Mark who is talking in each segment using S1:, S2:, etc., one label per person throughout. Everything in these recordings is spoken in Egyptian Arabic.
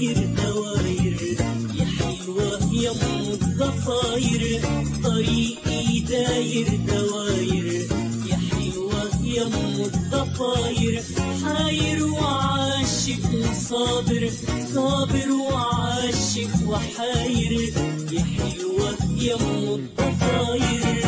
S1: داير دواير يا حلوة يا ام الضفاير طريقي داير دواير يا حلوة يا ام الضفاير حاير وعاشق وصابر صابر وعاشق وحاير يا حلوة يا ام الضفاير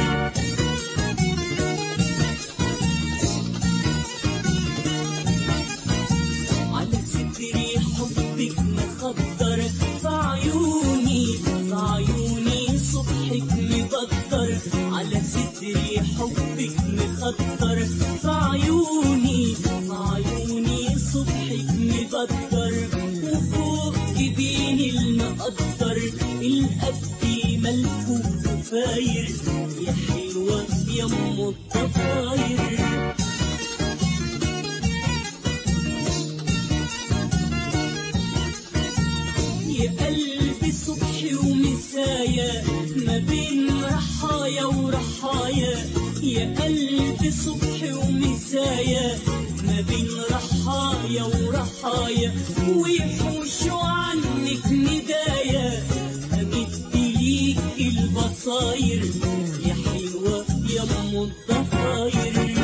S1: على صدري حبك مخدر في عيوني في عيوني صبحك مبدر على صدري حبك مخدر في عيوني في عيوني صبحك مبدر وفوق جبيني المقدر القد ملفوف وفاير يا حلوة يا ام الضفاير يا قلبي صبحي ومسايا ما بين رحايا ورحايا يا قلبي صبحي ومسايا ما بين رحايا ورحايا ويحوشوا عنك ندايا أمد ليك البصاير يا حلوة يا ام الضفاير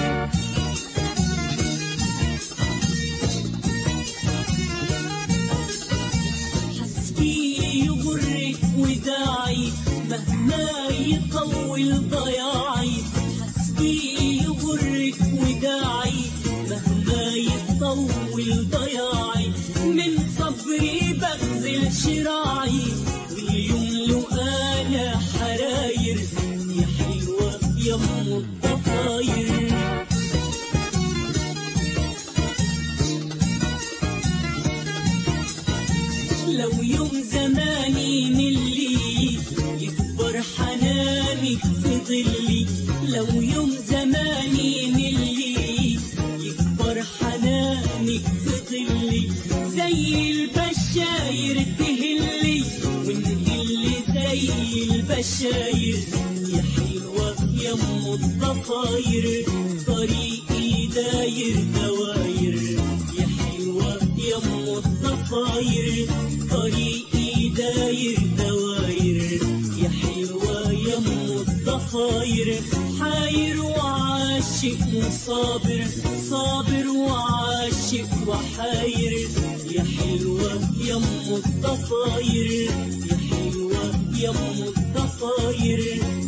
S1: حسبي يغرك وداعي مهما يطول ضياعي حسبي يغرك وداعي مهما يطول ضياعي من صبري بغزل شراعي واليوم لو انا حراير يا حلوة يا ام الضفاير لو يوم زماني ملي يكبر حنانك في ظلي لو يوم زماني ملي يكبر حنانك في ظلي زي البشاير تهلي ونهل زي البشاير يا حلوة يا ام الضفاير طريقي داير دواير يا حلوة يا ام الضفاير طريقي داير دواير يا حلوة يا ام الضفاير حاير وعاشق وصابر صابر وعاشق وحاير يا حلوة يا ام الضفاير يا حلوة يا ام الضفاير